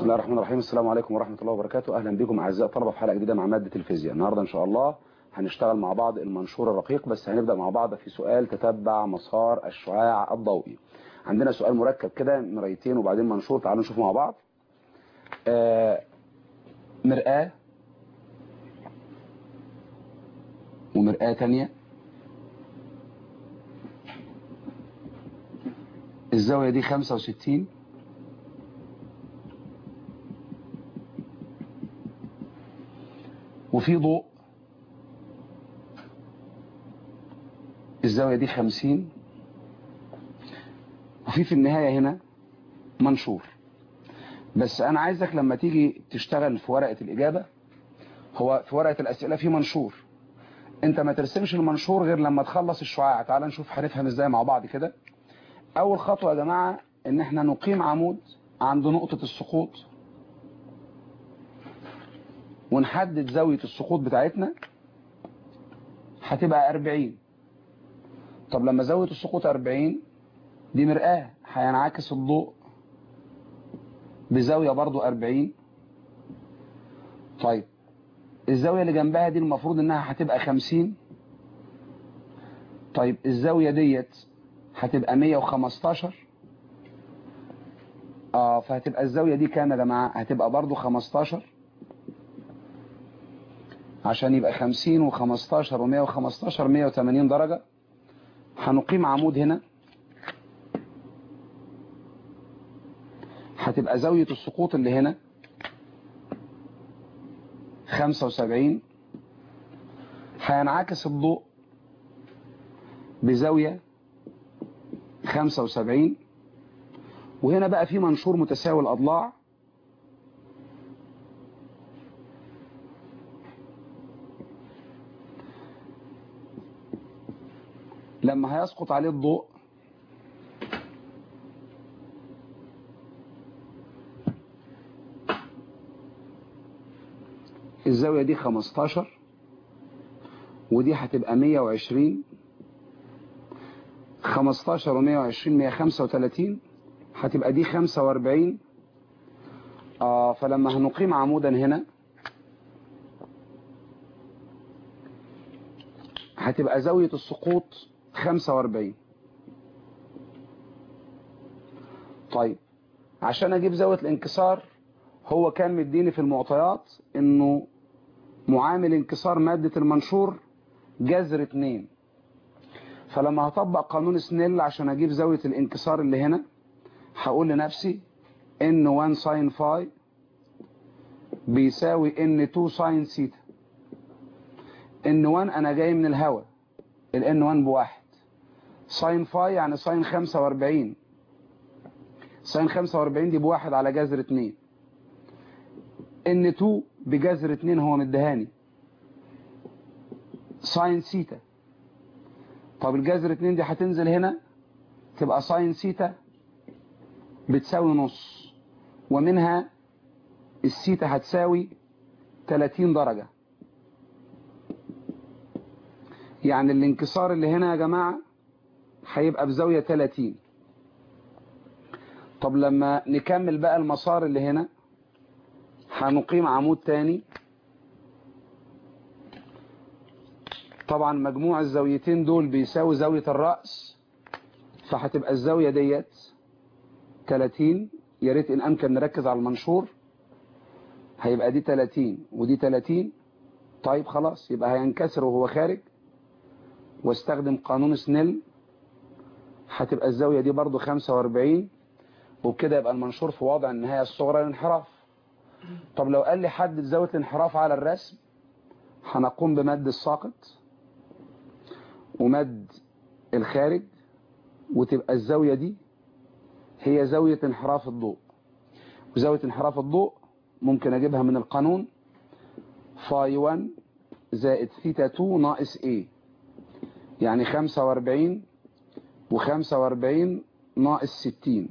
الله الرحمن الرحيم السلام عليكم ورحمة الله وبركاته أهلا بكم أعزائي الطلبة في حلقة جديدة مع مادة الفيزياء النهاردة إن شاء الله هنشتغل مع بعض المنشور الرقيق بس هنبدأ مع بعض في سؤال تتبع مسار الشعاع الضوئي عندنا سؤال مركب كده مرايتين وبعدين منشور تعالوا نشوف مع بعض آه مرآة ومرآة تانية الزاوية دي 65 وفي ضوء الزاوية دي 50 وفي في النهاية هنا منشور بس أنا عايزك لما تيجي تشتغل في ورقة الإجابة هو في ورقة الأسئلة في منشور انت ما ترسمش المنشور غير لما تخلص الشعاع تعال نشوف هنفهم ازاي مع بعض كده اول خطوة يا جماعة ان احنا نقيم عمود عند نقطة السقوط ونحدد زاوية السقوط بتاعتنا هتبقى 40 طب لما زاوية السقوط 40 دي مرآة هينعكس الضوء بزاوية برضو 40 طيب الزاوية اللي جنبها دي المفروض انها هتبقى 50 طيب الزاوية ديت هتبقى 115 اه فهتبقى الزاوية دي كام يا جماعة هتبقى برضو 15 عشان يبقى 50 و15 و115 180 درجة هنقيم عمود هنا هتبقى زاوية السقوط اللي هنا 75 هينعكس الضوء بزاوية 75 وهنا بقى في منشور متساوي الأضلاع لما هيسقط عليه الضوء الزاوية دي 15 ودي هتبقى 120 15 و120 135 هتبقى دي 45 آه فلما هنقيم عمودا هنا هتبقى زاوية السقوط 45 طيب عشان اجيب زاوية الانكسار هو كان مديني في المعطيات انه معامل انكسار مادة المنشور جذر 2 فلما هطبق قانون سنيل عشان اجيب زاوية الانكسار اللي هنا هقول لنفسي ان 1 ساين فاي بيساوي ان 2 ساين سيتا ان 1 انا جاي من الهواء الان 1 بواحد ساين فاي يعني ساين 45 ساين 45 دي بواحد على جذر 2 ان 2 بجذر 2 هو مدهاني ساين سيتا طب الجذر 2 دي هتنزل هنا تبقى ساين سيتا بتساوي نص ومنها السيتا هتساوي 30 درجة يعني الانكسار اللي هنا يا جماعة هيبقى بزاوية 30 طب لما نكمل بقى المسار اللي هنا هنقيم عمود تاني طبعا مجموع الزاويتين دول بيساوي زاوية الرأس فهتبقى الزاوية ديت 30 يا ريت ان امكن نركز على المنشور هيبقى دي 30 ودي 30 طيب خلاص يبقى هينكسر وهو خارج واستخدم قانون سنيل هتبقى الزاوية دي برضو 45 وبكده يبقى المنشور في وضع النهاية الصغرى للانحراف طب لو قال لي حدد زاوية الانحراف على الرسم هنقوم بمد الساقط ومد الخارج وتبقى الزاوية دي هي زاوية انحراف الضوء وزاوية انحراف الضوء ممكن اجيبها من القانون فاي 1 زائد ثيتا 2 ناقص a يعني 45 و45 ناقص 60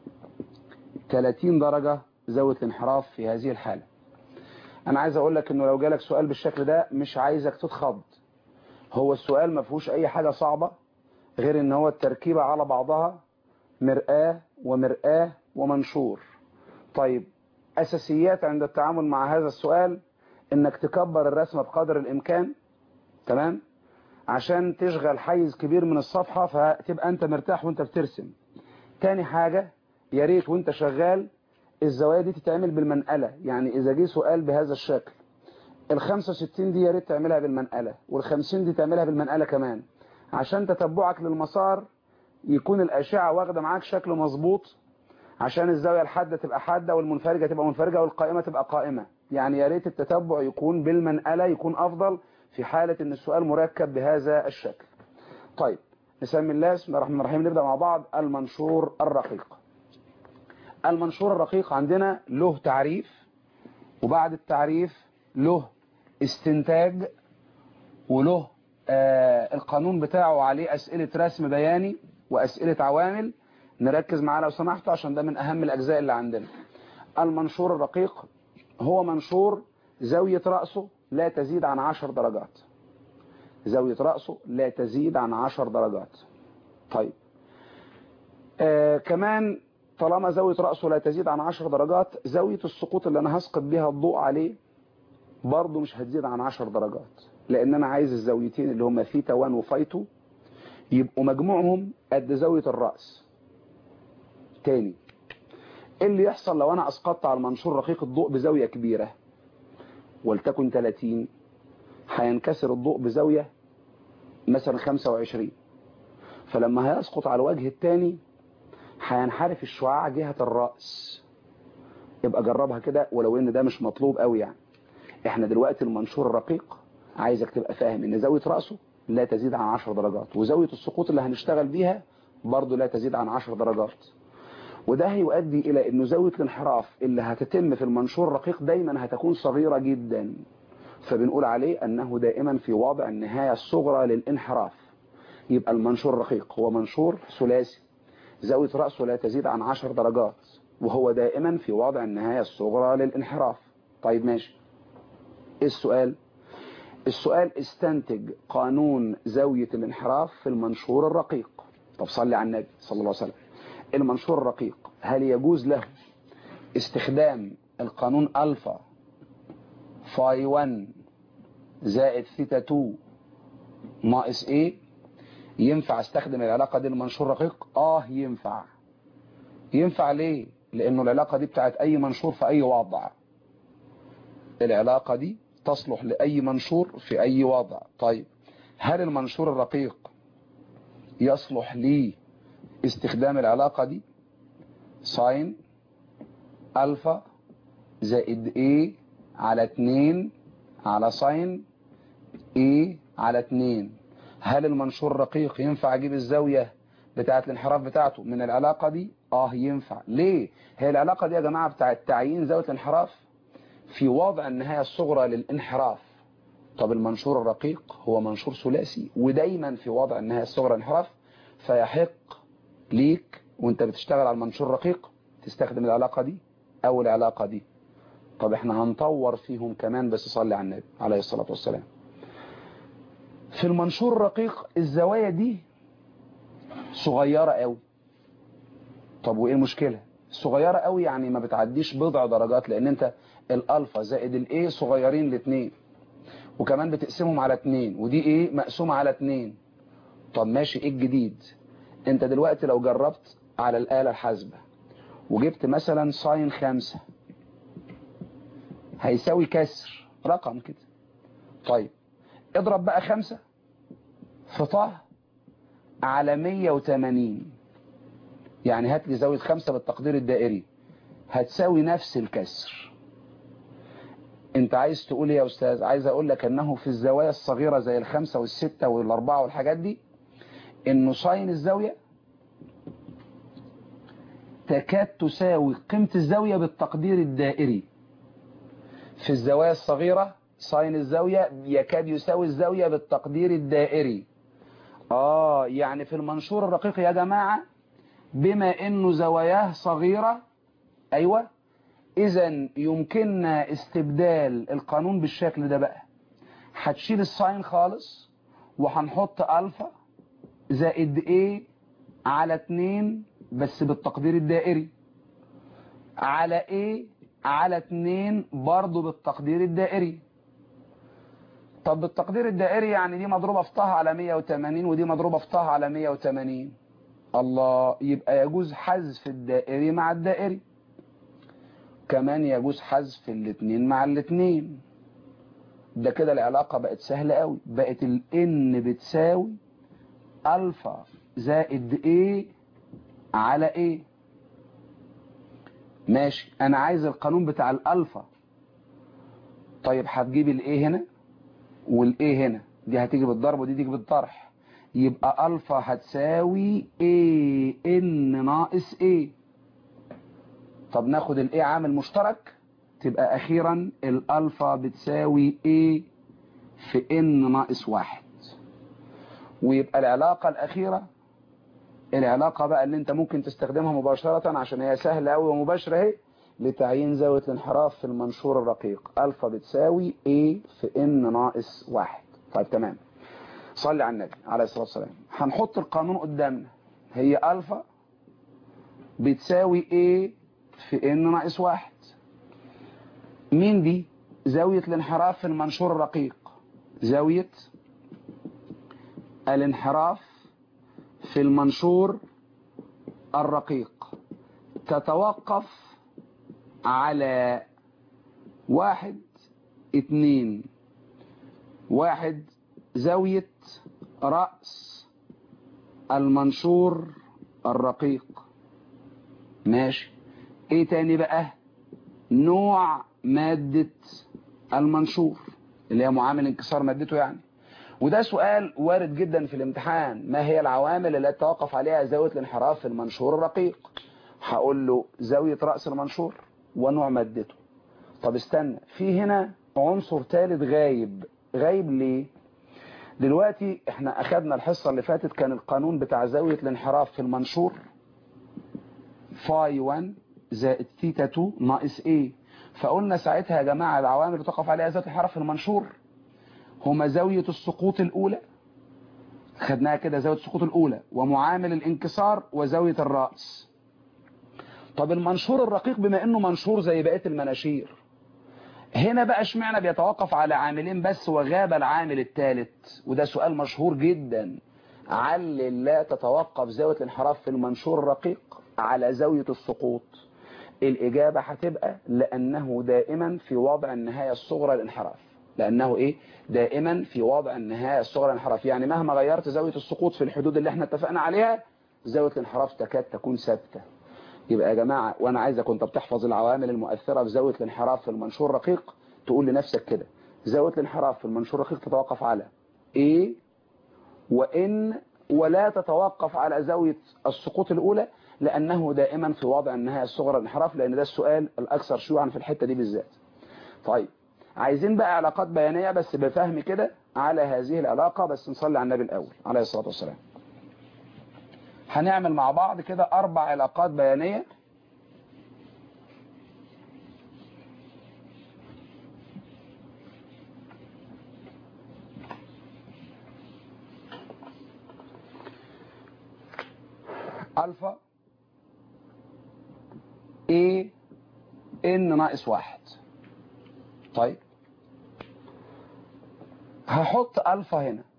30 درجة زاوية الانحراف في هذه الحالة انا عايز اقول لك انه لو جالك سؤال بالشكل ده مش عايزك تتخض هو السؤال ما فيهوش اي حاجة صعبة غير ان هو التركيبة على بعضها مرآة ومرآة ومنشور طيب أساسيات عند التعامل مع هذا السؤال إنك تكبر الرسمة بقدر الإمكان تمام عشان تشغل حيز كبير من الصفحة فتبقى أنت مرتاح وأنت بترسم تاني حاجة يا ريت وأنت شغال الزوايا دي تتعمل بالمنقلة يعني إذا جه سؤال بهذا الشكل ال 65 دي يا ريت تعملها بالمنقلة وال 50 دي تعملها بالمنقلة كمان عشان تتبعك للمسار يكون الأشعة واخدة معاك شكل مظبوط عشان الزاوية الحادة تبقى حادة والمنفرجة تبقى منفرجة والقائمة تبقى قائمة يعني يا ريت التتبع يكون بالمنقلة يكون أفضل في حالة ان السؤال مركب بهذا الشكل طيب نسمي الله بسم الله الرحمن الرحيم نبدأ مع بعض المنشور الرقيق المنشور الرقيق عندنا له تعريف وبعد التعريف له استنتاج وله آه القانون بتاعه عليه أسئلة رسم بياني وأسئلة عوامل نركز معاه لو سمحتوا عشان ده من أهم الأجزاء اللي عندنا المنشور الرقيق هو منشور زاوية رأسه لا تزيد عن عشر درجات زاوية رأسه لا تزيد عن عشر درجات طيب آه كمان طالما زاوية رأسه لا تزيد عن عشر درجات زاوية السقوط اللي أنا هسقط بها الضوء عليه برضه مش هتزيد عن عشر درجات لأن أنا عايز الزاويتين اللي هما ثيتا 1 وفايتو يبقوا مجموعهم قد زاوية الرأس تاني ايه اللي يحصل لو أنا أسقطت على المنشور رقيق الضوء بزاوية كبيرة ولتكن 30 هينكسر الضوء بزاوية مثلا 25 فلما هيسقط على الوجه الثاني هينحرف الشعاع جهة الرأس يبقى جربها كده ولو ان ده مش مطلوب قوي يعني احنا دلوقتي المنشور الرقيق عايزك تبقى فاهم ان زاوية رأسه لا تزيد عن 10 درجات وزاوية السقوط اللي هنشتغل بيها برضه لا تزيد عن 10 درجات وده هيؤدي الى انه زاوية الانحراف اللي هتتم في المنشور الرقيق دايما هتكون صغيرة جدا فبنقول عليه انه دائما في وضع النهاية الصغرى للانحراف يبقى المنشور الرقيق هو منشور ثلاثي زاوية رأسه لا تزيد عن 10 درجات وهو دائما في وضع النهاية الصغرى للانحراف طيب ماشي ايه السؤال السؤال استنتج قانون زاوية الانحراف في المنشور الرقيق طب صلي على النبي صلى الله عليه وسلم المنشور الرقيق هل يجوز له استخدام القانون ألفا فاي 1 زائد ثيتا 2 ناقص ايه ينفع استخدم العلاقة دي لمنشور رقيق اه ينفع ينفع ليه لانه العلاقة دي بتاعت اي منشور في اي وضع العلاقة دي تصلح لأي منشور في أي وضع طيب هل المنشور الرقيق يصلح لي استخدام العلاقة دي ساين ألفا زائد A على 2 على ساين A على 2 هل المنشور الرقيق ينفع أجيب الزاوية بتاعت الانحراف بتاعته من العلاقة دي اه ينفع ليه هي العلاقة دي يا جماعة بتاعت تعيين زاوية الانحراف في وضع النهاية الصغرى للانحراف طب المنشور الرقيق هو منشور ثلاثي ودايما في وضع النهاية الصغرى للانحراف فيحق ليك وانت بتشتغل على المنشور الرقيق تستخدم العلاقة دي او العلاقة دي طب احنا هنطور فيهم كمان بس صلي على النبي عليه الصلاة والسلام في المنشور الرقيق الزوايا دي صغيرة قوي طب وايه المشكلة صغيرة قوي يعني ما بتعديش بضع درجات لان انت الالفا زائد الاي صغيرين الاثنين وكمان بتقسمهم على اتنين ودي ايه مقسومة على اتنين طب ماشي ايه الجديد انت دلوقتي لو جربت على الآلة الحاسبة وجبت مثلا ساين خمسة هيساوي كسر رقم كده طيب اضرب بقى خمسة في طه على 180 يعني هات لي زاوية خمسة بالتقدير الدائري هتساوي نفس الكسر انت عايز تقول يا استاذ عايز اقول لك انه في الزوايا الصغيرة زي الخمسة والستة والاربعة والحاجات دي انه ساين الزاوية تكاد تساوي قيمة الزاوية بالتقدير الدائري في الزوايا الصغيرة ساين الزاوية يكاد يساوي الزاوية بالتقدير الدائري اه يعني في المنشور الرقيق يا جماعة بما انه زواياه صغيرة ايوه اذا يمكننا استبدال القانون بالشكل ده بقى هتشيل الساين خالص وهنحط الفا زائد A على 2 بس بالتقدير الدائري على A على 2 برضه بالتقدير الدائري طب بالتقدير الدائري يعني دي مضروبة في طه على 180 ودي مضروبة في طه على 180 الله يبقى يجوز حذف الدائري مع الدائري كمان يجوز حذف الاثنين مع الاثنين ده كده العلاقة بقت سهلة قوي بقت الان بتساوي الفا زائد ايه على ايه ماشي انا عايز القانون بتاع الالفا طيب هتجيب الايه هنا والايه هنا دي هتيجي بالضرب ودي تيجي بالطرح يبقى الفا هتساوي ايه ان ناقص ايه طب ناخد الايه عامل مشترك تبقى اخيرا الالفا بتساوي ايه في ان ناقص واحد ويبقى العلاقة الاخيرة العلاقة بقى اللي انت ممكن تستخدمها مباشرة عشان هي سهلة قوي ومباشرة اهي لتعيين زاوية الانحراف في المنشور الرقيق الفا بتساوي a في n ناقص واحد طيب تمام صلي على النبي عليه الصلاة والسلام هنحط القانون قدامنا هي الفا بتساوي a في n ناقص واحد مين دي زاوية الانحراف في المنشور الرقيق زاوية الانحراف في المنشور الرقيق تتوقف على واحد اتنين واحد زاوية رأس المنشور الرقيق ماشي ايه تاني بقى نوع مادة المنشور اللي هي معامل انكسار مادته يعني وده سؤال وارد جدا في الامتحان ما هي العوامل التي تتوقف عليها زاوية الانحراف في المنشور الرقيق هقول له زاوية رأس المنشور ونوع مادته طب استنى في هنا عنصر ثالث غايب غايب ليه دلوقتي احنا اخدنا الحصة اللي فاتت كان القانون بتاع زاوية الانحراف في المنشور فاي 1 زائد ثيتا 2 ناقص ايه فقلنا ساعتها يا جماعة العوامل اللي تقف عليها زاوية الانحراف في المنشور هما زاوية السقوط الأولى خدناها كده زاوية السقوط الأولى ومعامل الانكسار وزاوية الرأس طب المنشور الرقيق بما انه منشور زي بقية المناشير هنا بقى اشمعنى بيتوقف على عاملين بس وغاب العامل الثالث وده سؤال مشهور جدا علل لا تتوقف زاوية الانحراف في المنشور الرقيق على زاوية السقوط الإجابة هتبقى لأنه دائما في وضع النهاية الصغرى للانحراف لأنه إيه دائما في وضع النهاية الصغرى للانحراف يعني مهما غيرت زاوية السقوط في الحدود اللي احنا اتفقنا عليها زاوية الانحراف تكاد تكون ثابته يبقى يا جماعة وانا عايزك وانت بتحفظ العوامل المؤثرة في زاوية الانحراف في المنشور الرقيق تقول لنفسك كده زاوية الانحراف في المنشور الرقيق تتوقف على A وإن ولا تتوقف على زاوية السقوط الأولى لأنه دائما في وضع النهاية الصغرى الانحراف لأن ده السؤال الأكثر شيوعا في الحتة دي بالذات طيب عايزين بقى علاقات بيانية بس بفهم كده على هذه العلاقة بس نصلي على النبي الأول عليه الصلاة والسلام هنعمل مع بعض كده أربع علاقات بيانية ألفا A N ناقص واحد طيب هحط ألفا هنا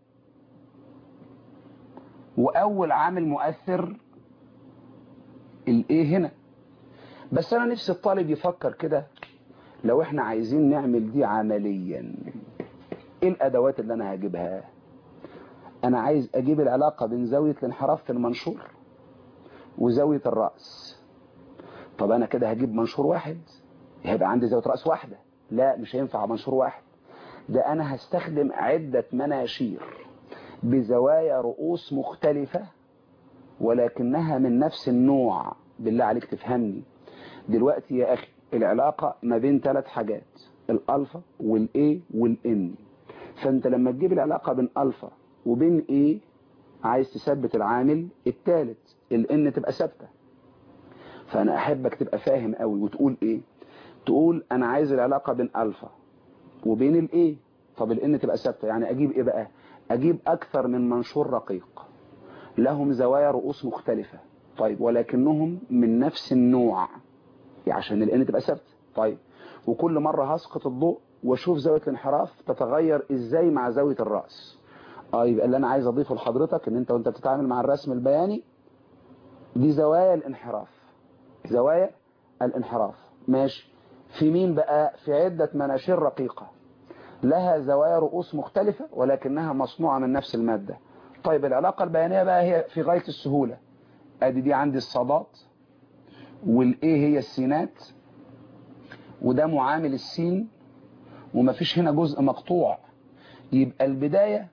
واول عامل مؤثر الايه هنا بس انا نفسي الطالب يفكر كده لو احنا عايزين نعمل دي عمليا ايه الادوات اللي انا هجيبها انا عايز اجيب العلاقة بين زاوية الانحراف في المنشور وزاوية الرأس طب انا كده هجيب منشور واحد هيبقى عندي زاوية رأس واحدة لا مش هينفع منشور واحد ده انا هستخدم عدة مناشير بزوايا رؤوس مختلفة ولكنها من نفس النوع بالله عليك تفهمني دلوقتي يا أخي العلاقة ما بين ثلاث حاجات الألفا والإيه والإن فأنت لما تجيب العلاقة بين ألفا وبين إيه عايز تثبت العامل الثالث الإن تبقى ثابتة فأنا أحبك تبقى فاهم قوي وتقول إيه تقول أنا عايز العلاقة بين ألفا وبين الإيه طب الإن تبقى ثابتة يعني أجيب إيه بقى أجيب أكثر من منشور رقيق لهم زوايا رؤوس مختلفة طيب ولكنهم من نفس النوع عشان الان تبقى ثابته طيب وكل مرة هسقط الضوء واشوف زاوية الانحراف تتغير ازاي مع زاوية الرأس اه يبقى اللي انا عايز اضيفه لحضرتك ان انت وانت بتتعامل مع الرسم البياني دي زوايا الانحراف زوايا الانحراف ماشي في مين بقى في عدة مناشير رقيقة لها زوايا رؤوس مختلفة ولكنها مصنوعة من نفس المادة طيب العلاقة البيانية بقى هي في غاية السهولة ادي دي عندي الصادات والايه هي السينات وده معامل السين ومفيش هنا جزء مقطوع يبقى البداية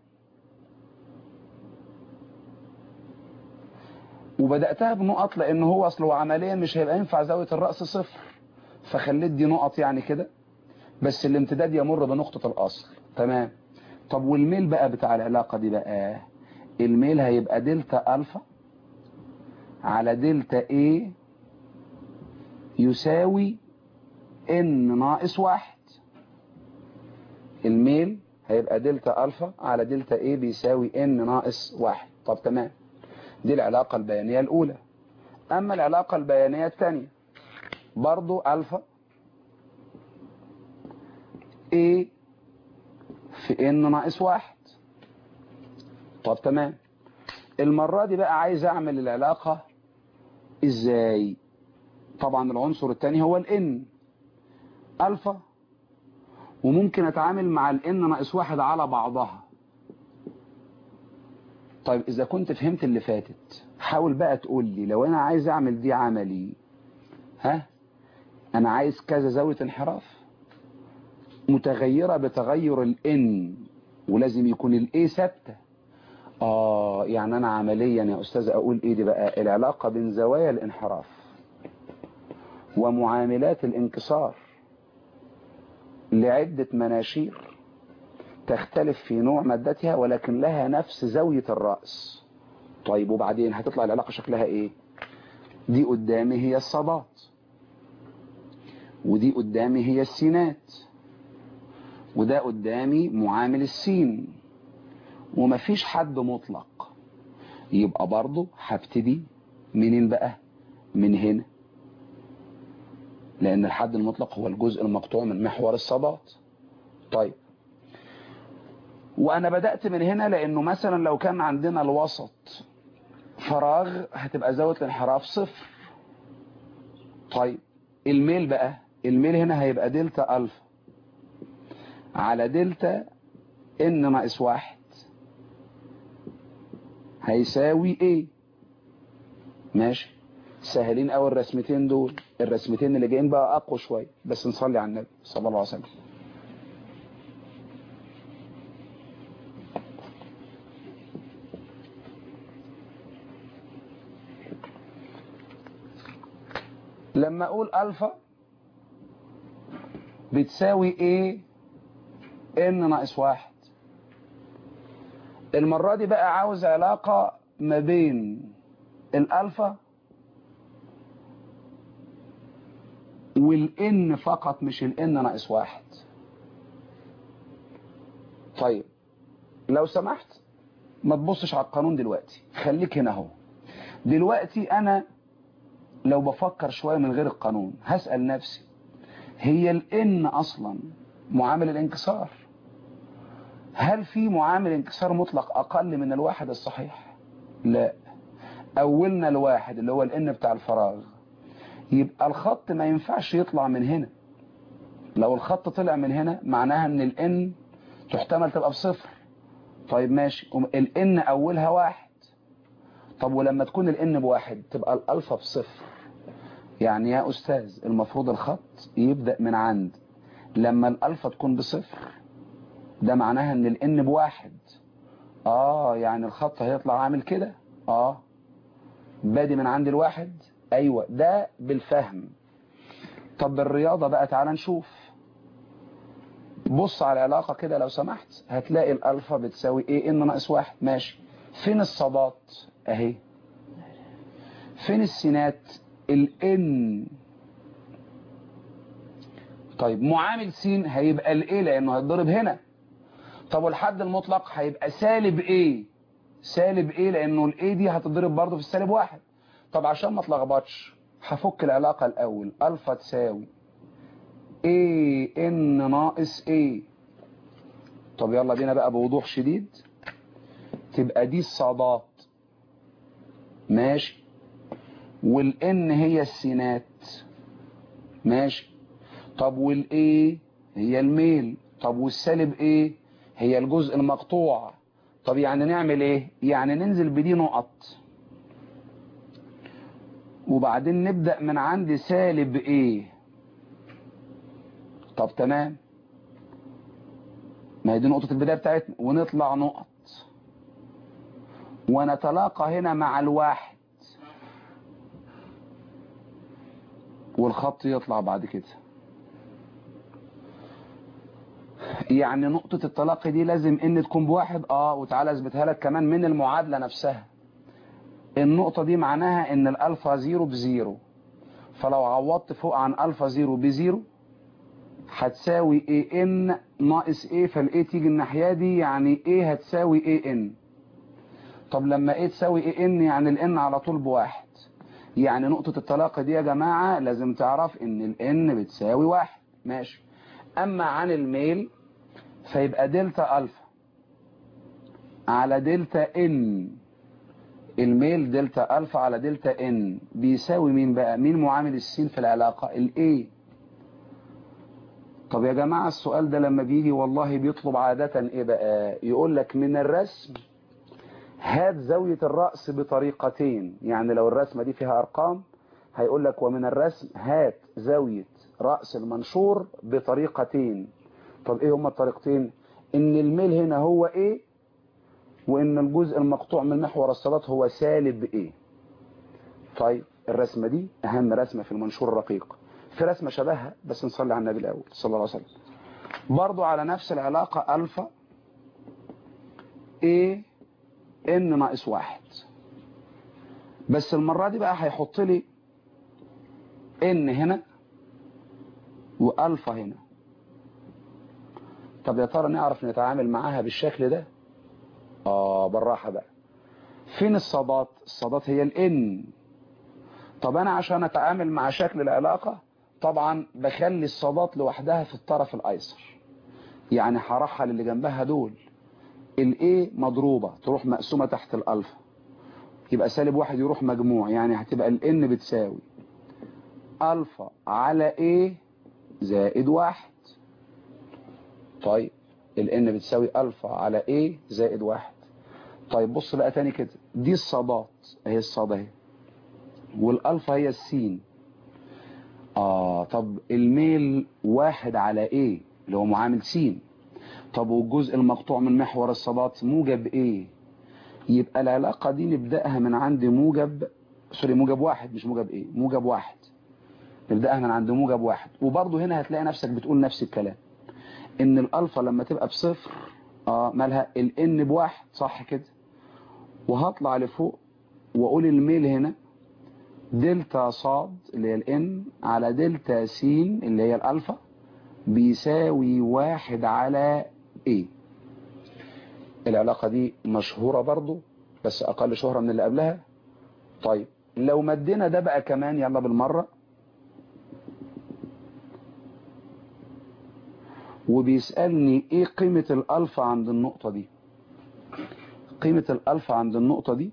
وبدأتها بنقط لان هو اصله عمليا مش هيبقى ينفع زاوية الرأس صفر فخليت دي نقط يعني كده بس الامتداد يمر بنقطة الاصل تمام طب والميل بقى بتاع العلاقة دي بقى الميل هيبقى دلتا الفا على دلتا ايه يساوي ان ناقص واحد الميل هيبقى دلتا الفا على دلتا ايه بيساوي ان ناقص واحد طب تمام دي العلاقة البيانية الاولى اما العلاقة البيانية الثانية برضو الفا ايه في ان ناقص واحد طب تمام المرة دي بقى عايز اعمل العلاقة ازاي طبعا العنصر الثاني هو الان الفا وممكن اتعامل مع الان ناقص واحد على بعضها طيب اذا كنت فهمت اللي فاتت حاول بقى تقول لي لو انا عايز اعمل دي عملي ها انا عايز كذا زاوية انحراف متغيرة بتغير الان ولازم يكون الاي ثابته اه يعني انا عمليا يا استاذ اقول ايه دي بقى العلاقة بين زوايا الانحراف ومعاملات الانكسار لعدة مناشير تختلف في نوع مادتها ولكن لها نفس زاوية الرأس طيب وبعدين هتطلع العلاقة شكلها ايه دي قدامي هي الصادات ودي قدامي هي السينات وده قدامي معامل السين ومفيش حد مطلق يبقى برضه هبتدي منين بقى من هنا لان الحد المطلق هو الجزء المقطوع من محور الصادات طيب وانا بدأت من هنا لانه مثلا لو كان عندنا الوسط فراغ هتبقى زاوية الانحراف صفر طيب الميل بقى الميل هنا هيبقى دلتا الفا على دلتا ان ناقص واحد هيساوي ايه ماشي سهلين قوي الرسمتين دول الرسمتين اللي جايين بقى اقوى شويه بس نصلي على النبي صلى الله عليه وسلم لما اقول الفا بتساوي ايه ان ناقص واحد المرة دي بقى عاوز علاقة ما بين الالفا والان فقط مش الان ناقص واحد طيب لو سمحت ما تبصش على القانون دلوقتي خليك هنا اهو دلوقتي انا لو بفكر شوية من غير القانون هسأل نفسي هي الان اصلا معامل الانكسار هل في معامل انكسار مطلق اقل من الواحد الصحيح لا اولنا الواحد اللي هو الان بتاع الفراغ يبقى الخط ما ينفعش يطلع من هنا لو الخط طلع من هنا معناها ان الان تحتمل تبقى بصفر طيب ماشي الان اولها واحد طب ولما تكون الان بواحد تبقى الالفا بصفر يعني يا استاذ المفروض الخط يبدأ من عند لما الالفا تكون بصفر ده معناها ان الان بواحد اه يعني الخط هيطلع عامل كده اه بادي من عند الواحد ايوه ده بالفهم طب بالرياضة بقى تعالى نشوف بص على العلاقة كده لو سمحت هتلاقي الالفا بتساوي ايه ان ناقص واحد ماشي فين الصادات اهي فين السينات الان طيب معامل س هيبقى الايه لانه هيتضرب هنا طب والحد المطلق هيبقى سالب ايه سالب ايه لانه الايه دي هتضرب برضه في السالب واحد طب عشان ما اتلخبطش هفك العلاقة الاول الفا تساوي A N ناقص A طب يلا بينا بقى بوضوح شديد تبقى دي الصادات ماشي والان هي السينات ماشي طب والايه هي الميل طب والسالب ايه هي الجزء المقطوع طب يعني نعمل ايه يعني ننزل بدي نقط وبعدين نبدأ من عند سالب ايه طب تمام ما هي دي نقطة البداية بتاعتنا ونطلع نقط ونتلاقى هنا مع الواحد والخط يطلع بعد كده يعني نقطة التلاقي دي لازم ان تكون بواحد اه وتعالى اثبتها لك كمان من المعادلة نفسها النقطة دي معناها ان الالفا زيرو بزيرو فلو عوضت فوق عن الفا زيرو بزيرو هتساوي اي ان ناقص ايه فالاي تيجي الناحية دي يعني ايه هتساوي اي ان طب لما ايه تساوي اي ان يعني الان على طول بواحد يعني نقطة التلاقي دي يا جماعة لازم تعرف ان الان بتساوي واحد ماشي اما عن الميل فيبقى دلتا الفا على دلتا ان الميل دلتا الفا على دلتا ان بيساوي مين بقى مين معامل السين في العلاقة الاي طب يا جماعة السؤال ده لما بيجي والله بيطلب عادة ايه بقى يقول لك من الرسم هات زاوية الرأس بطريقتين يعني لو الرسمة دي فيها ارقام هيقول لك ومن الرسم هات زاوية رأس المنشور بطريقتين طب ايه هما الطريقتين ان الميل هنا هو ايه وان الجزء المقطوع من محور الصلات هو سالب ايه طيب الرسمة دي اهم رسمة في المنشور الرقيق في رسمة شبهها بس نصلي على النبي الاول صلى الله عليه وسلم برضو على نفس العلاقة الفا ايه ان ناقص واحد بس المرة دي بقى هيحط لي ان هنا والفا هنا طب يا ترى نعرف نتعامل معاها بالشكل ده اه بالراحة بقى فين الصادات الصادات هي الان طب انا عشان اتعامل مع شكل العلاقة طبعا بخلي الصادات لوحدها في الطرف الايسر يعني هرحل اللي جنبها دول الايه مضروبة تروح مقسومة تحت الالفا يبقى سالب واحد يروح مجموع يعني هتبقى الان بتساوي الفا على ايه زائد واحد طيب الان بتساوي الفا على ايه زائد واحد طيب بص بقى تاني كده دي الصادات اهي الصاد اهي والالفا هي السين اه طب الميل واحد على ايه اللي هو معامل سين طب والجزء المقطوع من محور الصادات موجب ايه يبقى العلاقة دي نبدأها من عند موجب سوري موجب واحد مش موجب ايه موجب واحد نبدأها من عند موجب واحد وبرضه هنا هتلاقي نفسك بتقول نفس الكلام ان الالفا لما تبقى بصفر اه مالها الان بواحد صح كده وهطلع لفوق واقول الميل هنا دلتا صاد اللي هي الان على دلتا س اللي هي الالفا بيساوي واحد على ايه العلاقة دي مشهورة برضو بس اقل شهرة من اللي قبلها طيب لو مدينا ده بقى كمان يلا بالمرة وبيسألني ايه قيمة الالفا عند النقطة دي قيمة الالفا عند النقطة دي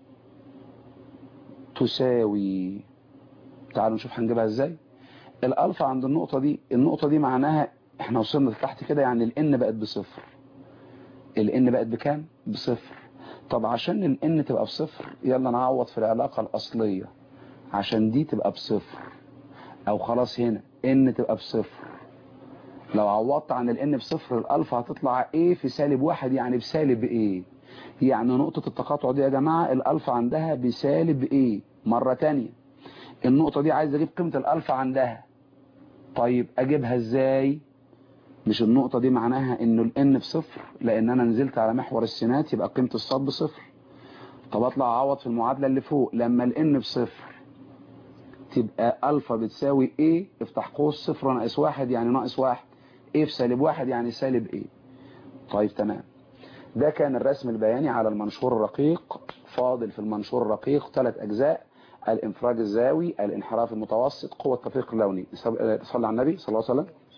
تساوي تعالوا نشوف هنجيبها ازاي الالفا عند النقطة دي النقطة دي معناها احنا وصلنا تحت كده يعني الان بقت بصفر الان بقت بكام بصفر طب عشان الان تبقى بصفر يلا نعوض في العلاقة الاصلية عشان دي تبقى بصفر او خلاص هنا ان تبقى بصفر لو عوضت عن الان بصفر الالفا هتطلع ايه في سالب واحد يعني بسالب ايه يعني نقطة التقاطع دي يا جماعة الالفا عندها بسالب ايه مرة تانية النقطة دي عايز اجيب قيمة الالفا عندها طيب اجيبها ازاي مش النقطة دي معناها انه الان بصفر لان انا نزلت على محور السينات يبقى قيمة الصاد بصفر طب اطلع اعوض في المعادلة اللي فوق لما الان بصفر تبقى الفا بتساوي ايه افتح قوس صفر ناقص واحد يعني ناقص واحد ايه في سالب واحد يعني سالب ايه طيب تمام ده كان الرسم البياني على المنشور الرقيق فاضل في المنشور الرقيق ثلاث اجزاء الانفراج الزاوي الانحراف المتوسط قوة التفريق اللوني صلى على النبي صلى الله عليه وسلم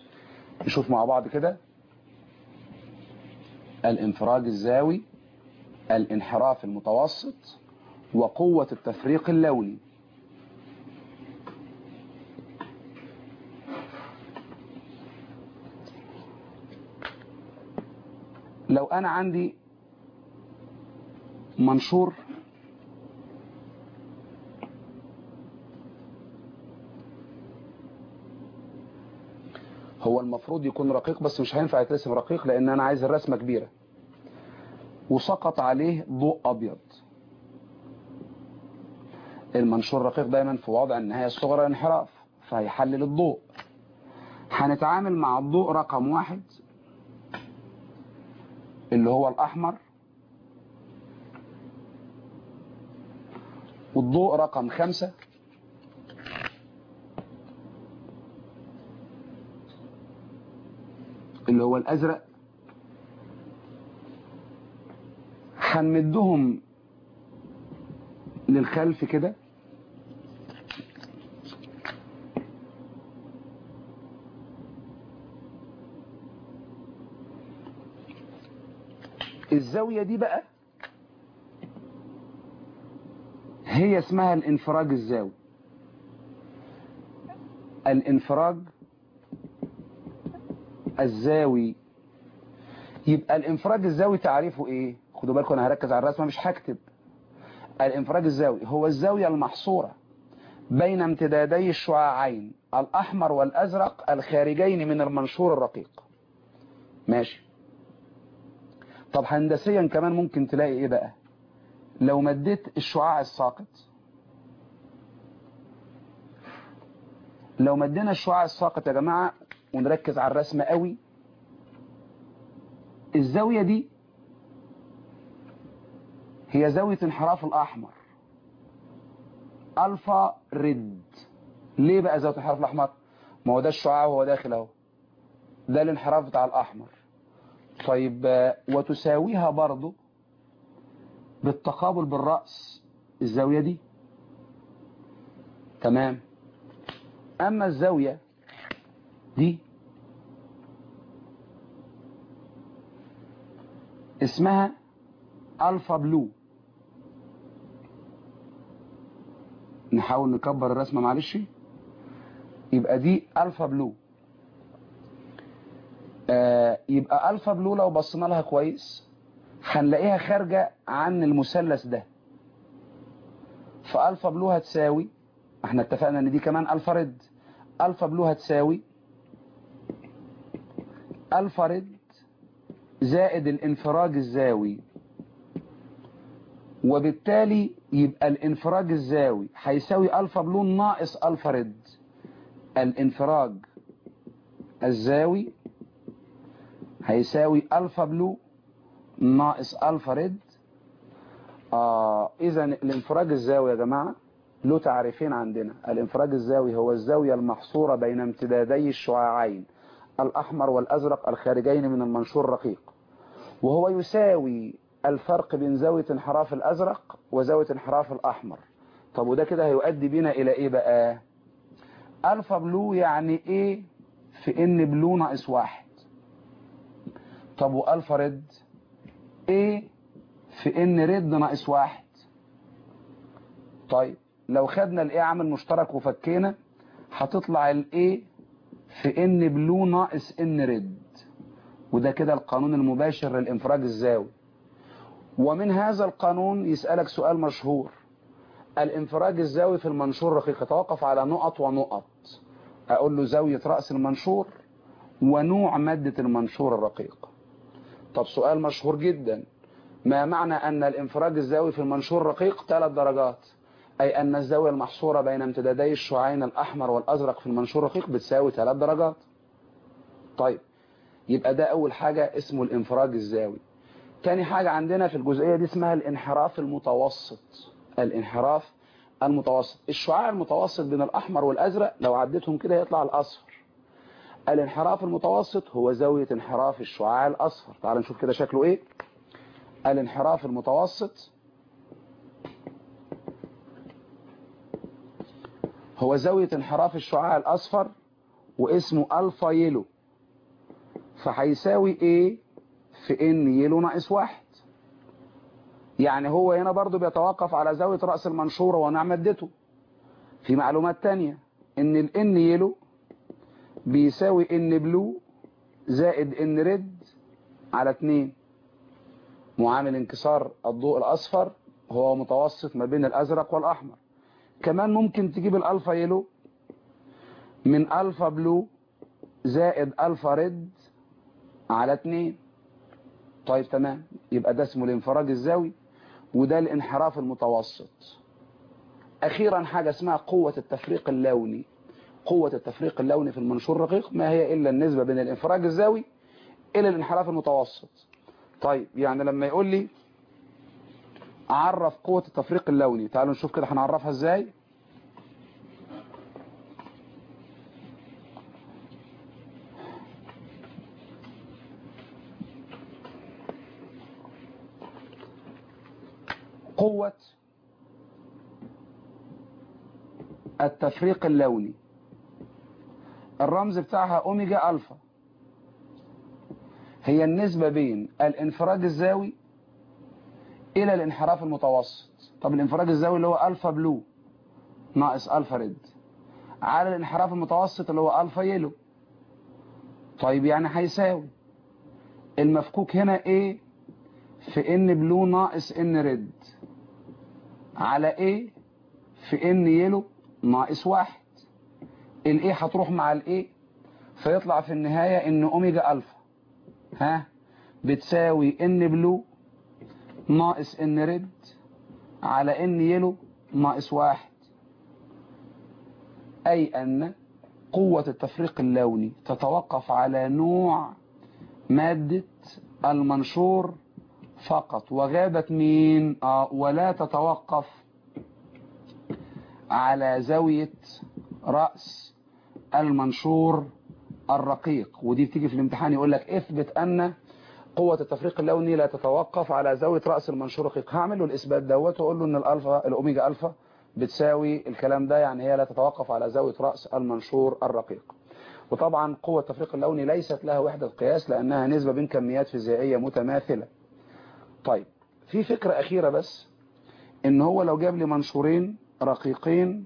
نشوف مع بعض كده الانفراج الزاوي الانحراف المتوسط وقوة التفريق اللوني لو انا عندي منشور هو المفروض يكون رقيق بس مش هينفع يترسم رقيق لان انا عايز الرسمة كبيرة وسقط عليه ضوء ابيض المنشور رقيق دايما في وضع النهاية الصغرى انحراف فهيحلل الضوء هنتعامل مع الضوء رقم واحد اللي هو الأحمر والضوء رقم خمسة اللي هو الأزرق هنمدهم للخلف كده الزاوية دي بقى هي اسمها الانفراج الزاوي الانفراج الزاوي يبقى الانفراج الزاوي تعريفه ايه خدوا بالكم انا هركز على الرسمه مش هكتب الانفراج الزاوي هو الزاويه المحصوره بين امتدادي الشعاعين الاحمر والازرق الخارجين من المنشور الرقيق ماشي طب هندسيا كمان ممكن تلاقي ايه بقى لو مديت الشعاع الساقط لو مدينا الشعاع الساقط يا جماعة ونركز على الرسمة قوي الزاوية دي هي زاوية انحراف الأحمر ألفا ريد ليه بقى زاوية انحراف الأحمر ما هو ده الشعاع وهو داخل اهو ده الانحراف بتاع الأحمر طيب وتساويها برضو بالتقابل بالرأس الزاوية دي تمام أما الزاوية دي اسمها ألفا بلو نحاول نكبر الرسمة معلش يبقى دي ألفا بلو آه يبقى ألفا بلو لو بصينا لها كويس هنلاقيها خارجة عن المثلث ده فألفا بلو هتساوي احنا اتفقنا ان دي كمان ألفا ريد ألفا بلو هتساوي ألفا ريد زائد الانفراج الزاوي وبالتالي يبقى الانفراج الزاوي هيساوي ألفا بلو ناقص ألفا ريد الانفراج الزاوي هيساوي ألفا بلو ناقص ألفا ريد آه إذا الانفراج الزاوي يا جماعة له تعريفين عندنا الانفراج الزاوي هو الزاوية المحصورة بين امتدادي الشعاعين الأحمر والأزرق الخارجين من المنشور الرقيق وهو يساوي الفرق بين زاوية انحراف الأزرق وزاوية انحراف الأحمر طب وده كده هيؤدي بينا إلى إيه بقى ألفا بلو يعني إيه في إن بلو ناقص واحد طب وألفا ريد إيه في إن ريد ناقص واحد طيب لو خدنا الإيه عامل مشترك وفكينا هتطلع الإيه في إن بلو ناقص إن ريد وده كده القانون المباشر للإنفراج الزاوي ومن هذا القانون يسألك سؤال مشهور الانفراج الزاوي في المنشور الرقيق يتوقف على نقط ونقط أقول له زاوية رأس المنشور ونوع مادة المنشور الرقيق طب سؤال مشهور جدا ما معنى أن الانفراج الزاوي في المنشور الرقيق ثلاث درجات أي أن الزاوية المحصورة بين امتدادي الشعاعين الأحمر والأزرق في المنشور الرقيق بتساوي ثلاث درجات طيب يبقى ده أول حاجة اسمه الانفراج الزاوي تاني حاجة عندنا في الجزئية دي اسمها الانحراف المتوسط الانحراف المتوسط الشعاع المتوسط بين الأحمر والأزرق لو عديتهم كده يطلع الأصفر الانحراف المتوسط هو زاوية انحراف الشعاع الأصفر تعال نشوف كده شكله ايه الانحراف المتوسط هو زاوية انحراف الشعاع الأصفر واسمه ألفا يلو فهيساوي A في ان يلو ناقص واحد يعني هو هنا برضو بيتوقف على زاوية رأس المنشورة ونعم مادته في معلومات تانية ان الان يلو بيساوي ان بلو زائد ان ريد على 2 معامل انكسار الضوء الاصفر هو متوسط ما بين الازرق والاحمر كمان ممكن تجيب الالفا يلو من الفا بلو زائد الفا ريد على 2 طيب تمام يبقى ده اسمه الانفراج الزاوي وده الانحراف المتوسط اخيرا حاجة اسمها قوة التفريق اللوني قوة التفريق اللوني في المنشور الرقيق ما هي الا النسبة بين الانفراج الزاوي الى الانحراف المتوسط طيب يعني لما يقول لي اعرف قوة التفريق اللوني تعالوا نشوف كده هنعرفها ازاي قوة التفريق اللوني الرمز بتاعها اوميجا الفا هي النسبة بين الانفراج الزاوي الى الانحراف المتوسط طب الانفراج الزاوي اللي هو الفا بلو ناقص الفا ريد على الانحراف المتوسط اللي هو الفا يلو طيب يعني هيساوي المفكوك هنا ايه في ان بلو ناقص ان ريد على ايه في ان يلو ناقص واحد الايه هتروح مع الايه فيطلع في النهاية ان اوميجا الفا ها بتساوي ان بلو ناقص ان ريد على ان يلو ناقص واحد اي ان قوة التفريق اللوني تتوقف على نوع مادة المنشور فقط وغابت مين آه ولا تتوقف على زاوية رأس المنشور الرقيق ودي بتيجي في الامتحان يقول لك اثبت ان قوة التفريق اللوني لا تتوقف على زاوية رأس المنشور الرقيق هعمل له الاثبات دوت واقول له ان الالفا الاوميجا الفا بتساوي الكلام ده يعني هي لا تتوقف على زاوية رأس المنشور الرقيق وطبعا قوة التفريق اللوني ليست لها وحدة قياس لانها نسبة بين كميات فيزيائية متماثلة طيب في فكرة اخيرة بس ان هو لو جاب لي منشورين رقيقين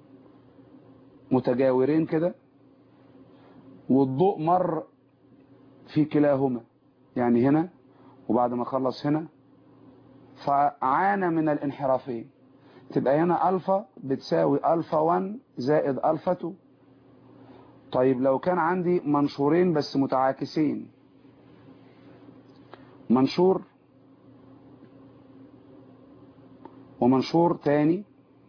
متجاورين كده والضوء مر في كلاهما يعني هنا وبعد ما خلص هنا فعانى من الانحرافين تبقى هنا ألفا بتساوي ألفا 1 زائد ألفا 2 طيب لو كان عندي منشورين بس متعاكسين منشور ومنشور تاني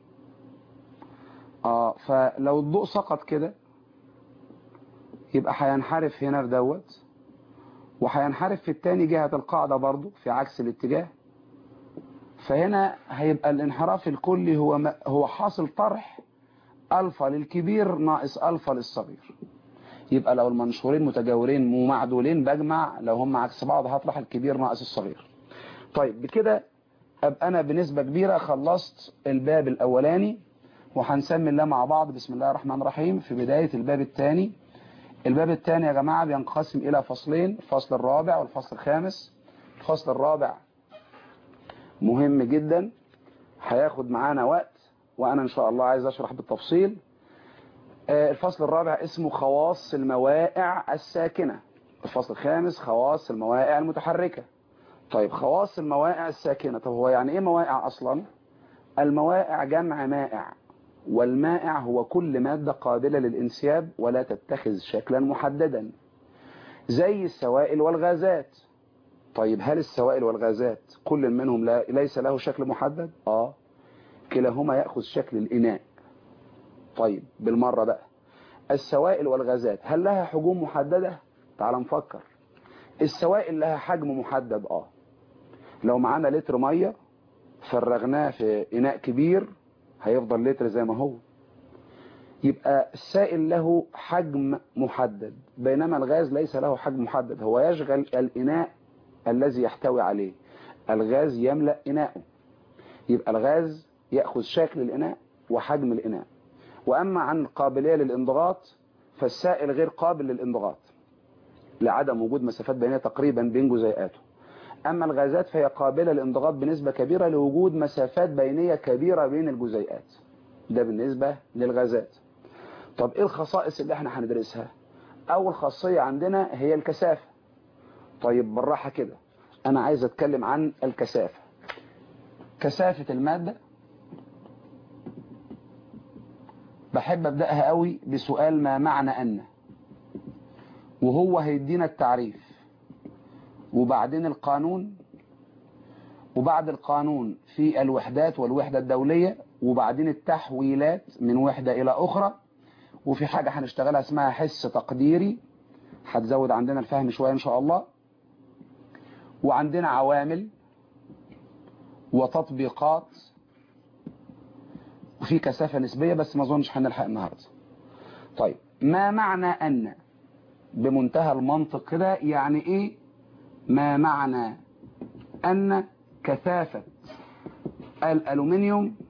اه فلو الضوء سقط كده يبقى هينحرف هنا في دوت وهينحرف في التاني جهة القاعدة برضو في عكس الاتجاه فهنا هيبقى الانحراف الكلي هو م... هو حاصل طرح ألفا للكبير ناقص ألفا للصغير يبقى لو المنشورين متجاورين ومعدولين بجمع لو هم عكس بعض هطرح الكبير ناقص الصغير طيب بكده أبقى أنا بنسبة كبيرة خلصت الباب الأولاني وهنسمي الله مع بعض بسم الله الرحمن الرحيم في بداية الباب الثاني الباب الثاني يا جماعة بينقسم إلى فصلين الفصل الرابع والفصل الخامس الفصل الرابع مهم جدا هياخد معانا وقت وأنا إن شاء الله عايز أشرح بالتفصيل الفصل الرابع اسمه خواص الموائع الساكنة الفصل الخامس خواص الموائع المتحركة طيب خواص الموائع الساكنة طب هو يعني إيه موائع أصلا الموائع جمع مائع والمائع هو كل مادة قابلة للانسياب ولا تتخذ شكلا محددا زي السوائل والغازات طيب هل السوائل والغازات كل منهم لا ليس له شكل محدد اه كلاهما يأخذ شكل الإناء طيب بالمرة بقى السوائل والغازات هل لها حجوم محددة تعال نفكر السوائل لها حجم محدد اه لو معانا لتر مية فرغناه في إناء كبير هيفضل لتر زي ما هو يبقى السائل له حجم محدد بينما الغاز ليس له حجم محدد هو يشغل الإناء الذي يحتوي عليه الغاز يملأ إناءه يبقى الغاز يأخذ شكل الإناء وحجم الإناء وأما عن القابلية للانضغاط فالسائل غير قابل للانضغاط لعدم وجود مسافات بينية تقريبا بين جزيئاته أما الغازات فهي قابلة للانضغاط بنسبة كبيرة لوجود مسافات بينية كبيرة بين الجزيئات ده بالنسبة للغازات طب إيه الخصائص اللي احنا هندرسها أول خاصية عندنا هي الكثافة طيب بالراحة كده أنا عايز أتكلم عن الكثافة كثافة المادة بحب أبدأها قوي بسؤال ما معنى أن وهو هيدينا التعريف وبعدين القانون وبعد القانون في الوحدات والوحدة الدولية وبعدين التحويلات من وحدة إلى أخرى وفي حاجة هنشتغلها اسمها حس تقديري هتزود عندنا الفهم شوية إن شاء الله وعندنا عوامل وتطبيقات وفي كثافة نسبية بس ما اظنش هنلحق النهاردة طيب ما معنى أن بمنتهى المنطق كده يعني إيه ما معنى أن كثافة الألومنيوم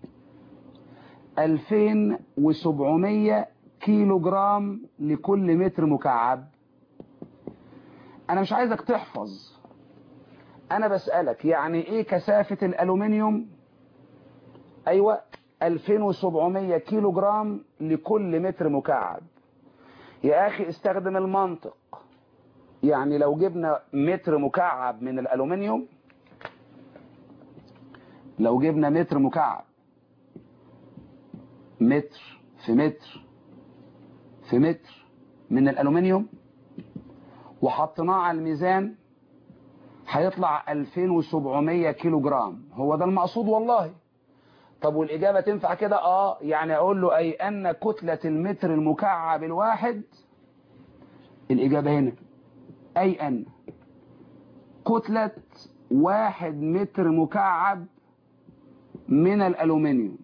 2700 كيلو جرام لكل متر مكعب أنا مش عايزك تحفظ أنا بسألك يعني إيه كثافة الألومنيوم أيوة 2700 كيلو جرام لكل متر مكعب يا أخي استخدم المنطق يعني لو جبنا متر مكعب من الألومنيوم لو جبنا متر مكعب متر في متر في متر من الألومنيوم وحطيناه على الميزان هيطلع 2700 كيلو جرام هو ده المقصود والله طب والإجابة تنفع كده اه يعني أقول له أي أن كتلة المتر المكعب الواحد الإجابة هنا أي أن كتلة واحد متر مكعب من الألومنيوم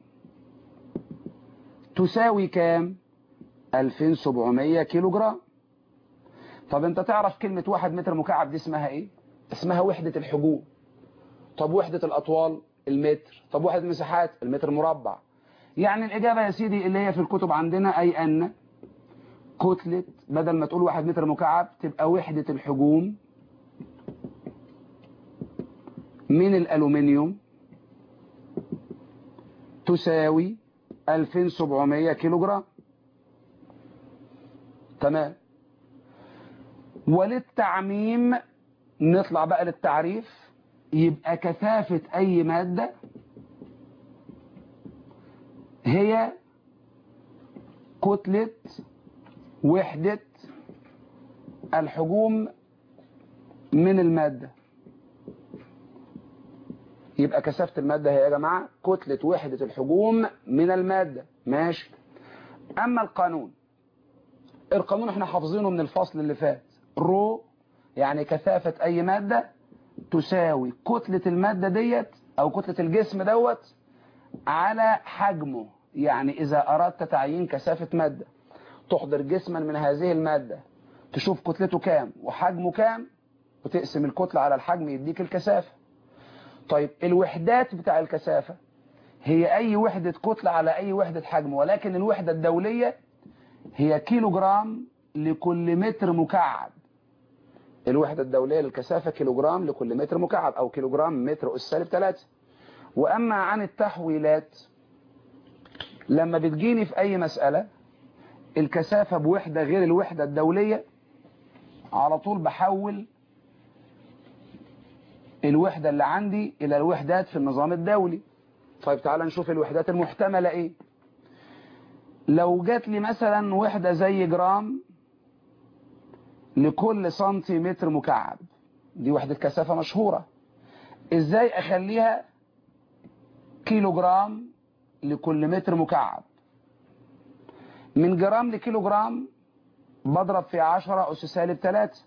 تساوي كام 2700 كيلو جرام طب انت تعرف كلمة واحد متر مكعب دي اسمها ايه اسمها وحدة الحجوم طب وحدة الأطوال المتر طب وحدة المساحات المتر مربع يعني الإجابة يا سيدي اللي هي في الكتب عندنا أي أن كتلة بدل ما تقول واحد متر مكعب تبقى وحدة الحجوم من الألومنيوم تساوي 2700 كيلو جرام تمام وللتعميم نطلع بقى للتعريف يبقى كثافة أي مادة هي كتلة وحدة الحجوم من المادة يبقى كثافة المادة هي يا جماعة كتلة وحدة الحجوم من المادة ماشي أما القانون القانون احنا حافظينه من الفصل اللي فات رو يعني كثافة أي مادة تساوي كتلة المادة ديت أو كتلة الجسم دوت على حجمه يعني إذا أردت تعيين كثافة مادة تحضر جسما من هذه المادة تشوف كتلته كام وحجمه كام وتقسم الكتلة على الحجم يديك الكثافة طيب الوحدات بتاع الكثافة هي أي وحدة كتلة على أي وحدة حجم ولكن الوحدة الدولية هي كيلو جرام لكل متر مكعب الوحدة الدولية للكثافة كيلو جرام لكل متر مكعب أو كيلو جرام متر أس سالب 3 وأما عن التحويلات لما بتجيني في أي مسألة الكثافة بوحدة غير الوحدة الدولية على طول بحول الوحدة اللي عندي إلى الوحدات في النظام الدولي طيب تعالى نشوف الوحدات المحتملة إيه لو جات لي مثلا وحدة زي جرام لكل سنتيمتر مكعب دي وحدة كثافة مشهورة ازاي اخليها كيلو جرام لكل متر مكعب من جرام لكيلو جرام بضرب في 10 أس سالب 3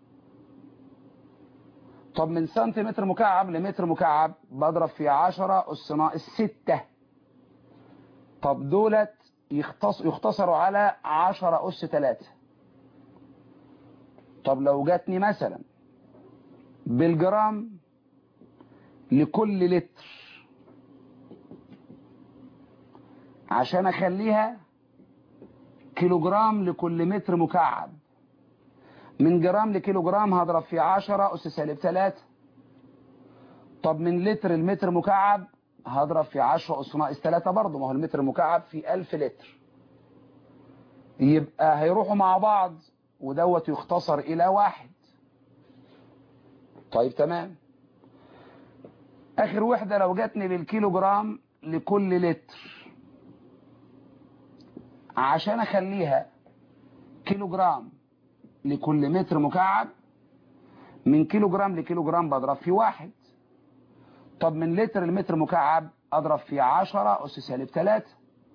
طب من سنتيمتر مكعب لمتر مكعب بضرب في 10 أس ناقص 6 طب دولت يختص يختصروا على 10 أس 3 طب لو جاتني مثلا بالجرام لكل لتر عشان اخليها كيلوجرام لكل متر مكعب من جرام لكيلو جرام هضرب في 10 أس سالب 3 طب من لتر المتر مكعب هضرب في 10 أس ناقص 3 برضه ما هو المتر مكعب في 1000 لتر يبقى هيروحوا مع بعض ودوت يختصر إلى واحد طيب تمام آخر وحدة لو جاتني بالكيلو جرام لكل لتر عشان أخليها كيلو جرام لكل متر مكعب من كيلو جرام لكيلو جرام بضرب في واحد طب من لتر المتر مكعب أضرب في عشرة أس سالب تلاتة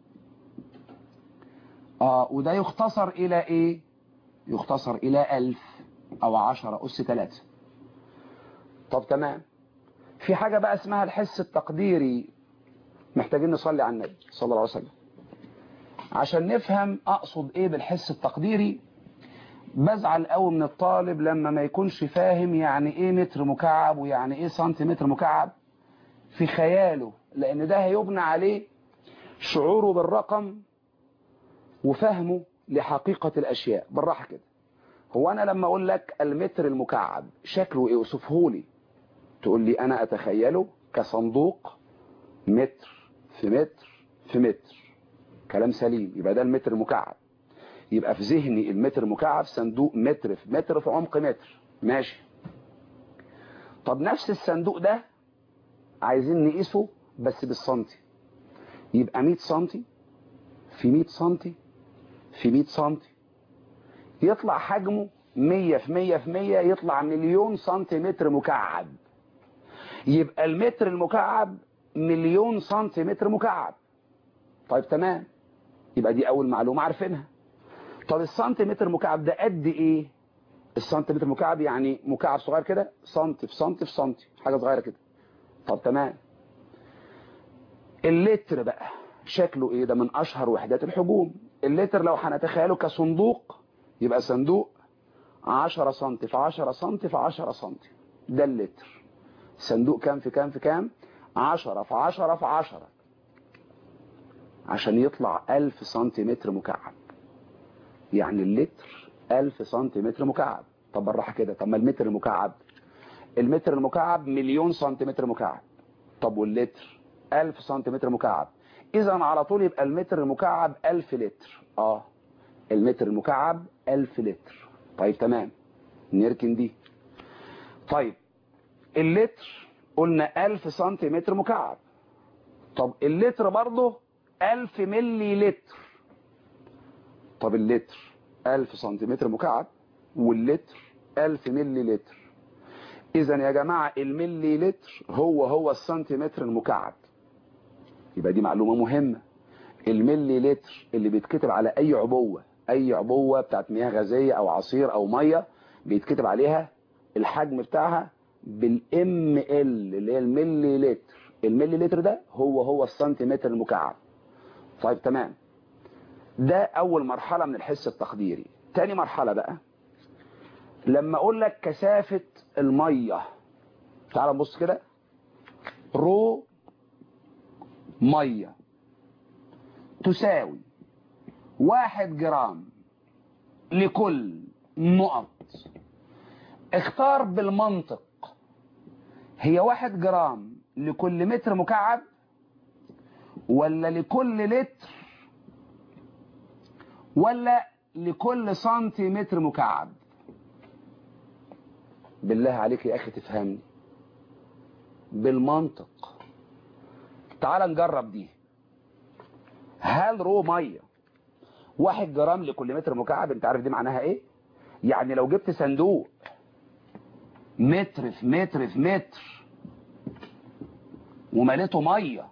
آه وده يختصر إلى إيه يختصر إلى ألف أو عشرة أس تلاتة طب تمام في حاجة بقى اسمها الحس التقديري محتاجين نصلي على النبي صلى الله عليه وسلم عشان نفهم أقصد إيه بالحس التقديري بزعل قوي من الطالب لما ما يكونش فاهم يعني إيه متر مكعب ويعني إيه سنتيمتر مكعب في خياله لأن ده هيبنى عليه شعوره بالرقم وفهمه لحقيقة الأشياء بالراحة كده هو أنا لما أقول لك المتر المكعب شكله إيه وصفه لي تقول لي أنا أتخيله كصندوق متر في متر في متر كلام سليم يبقى ده المتر المكعب يبقى في ذهني المتر مكعب صندوق متر في متر في عمق متر ماشي طب نفس الصندوق ده عايزين نقيسه بس بالسنتي يبقى 100 سنتي في 100 سنتي في 100 سنتي يطلع حجمه 100 في 100 في 100 يطلع مليون سنتيمتر مكعب يبقى المتر المكعب مليون سنتيمتر مكعب طيب تمام يبقى دي اول معلومة عارفينها طب السنتيمتر مكعب ده قد ايه السنتيمتر مكعب يعني مكعب صغير كده سنتي في سنتي في سنتي حاجة صغيرة كده طب تمام اللتر بقى شكله ايه ده من اشهر وحدات الحجوم اللتر لو هنتخيله كصندوق يبقى صندوق 10 سم في 10 سم في 10 سم ده اللتر صندوق كام في كام في كام 10 في 10 في 10 عشان يطلع 1000 سنتيمتر مكعب يعني اللتر 1000 سنتيمتر مكعب طب بالراحه كده طب ما المتر المكعب المتر المكعب مليون سنتيمتر مكعب طب واللتر 1000 سنتيمتر مكعب اذا على طول يبقى المتر المكعب 1000 لتر اه المتر المكعب 1000 لتر طيب تمام نركن دي طيب اللتر قلنا 1000 سنتيمتر مكعب طب اللتر برضه 1000 ملي لتر طب اللتر 1000 سنتيمتر مكعب واللتر 1000 ملي لتر اذا يا جماعة الملي لتر هو هو السنتيمتر المكعب يبقى دي معلومة مهمة الملي لتر اللي بيتكتب على اي عبوة اي عبوة بتاعت مياه غازية او عصير او مية بيتكتب عليها الحجم بتاعها بالام ال اللي هي الملي لتر الملي لتر ده هو هو السنتيمتر المكعب طيب تمام ده اول مرحلة من الحس التقديري تاني مرحلة بقى لما اقول لك كثافة المية تعال نبص كده رو مية تساوي واحد جرام لكل نقط اختار بالمنطق هي واحد جرام لكل متر مكعب ولا لكل لتر ولا لكل سنتيمتر مكعب بالله عليك يا اخي تفهمني بالمنطق تعال نجرب دي هل رو ميه واحد جرام لكل متر مكعب انت عارف دي معناها ايه يعني لو جبت صندوق متر في متر في متر ومليته ميه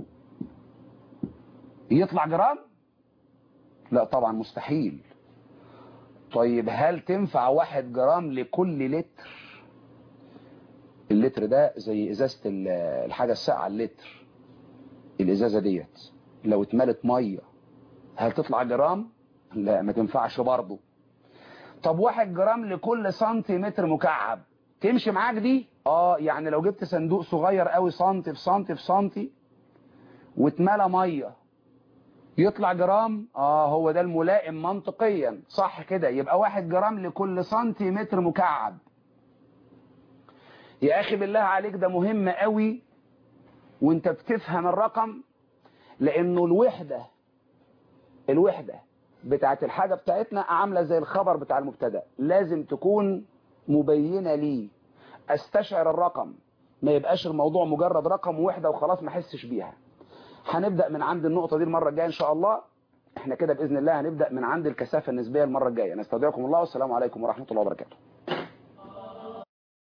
يطلع جرام لا طبعا مستحيل طيب هل تنفع واحد جرام لكل لتر اللتر ده زي ازازة الحاجة الساقعة اللتر الازازة ديت لو اتملت مية هل تطلع جرام لا ما تنفعش برضه طب واحد جرام لكل سنتيمتر مكعب تمشي معاك دي اه يعني لو جبت صندوق صغير قوي سنتي في سنتي في سنتي واتملى ميه يطلع جرام اه هو ده الملائم منطقيا صح كده يبقى واحد جرام لكل سنتيمتر مكعب يا اخي بالله عليك ده مهم قوي وانت بتفهم الرقم لانه الوحدة الوحدة بتاعت الحاجة بتاعتنا عاملة زي الخبر بتاع المبتدا لازم تكون مبينة لي استشعر الرقم ما يبقاش الموضوع مجرد رقم وحدة وخلاص ما احسش بيها هنبدأ من عند النقطة دي المرة الجاية ان شاء الله احنا كده بإذن الله هنبدأ من عند الكثافة النسبية المرة الجاية نستودعكم الله والسلام عليكم ورحمة الله وبركاته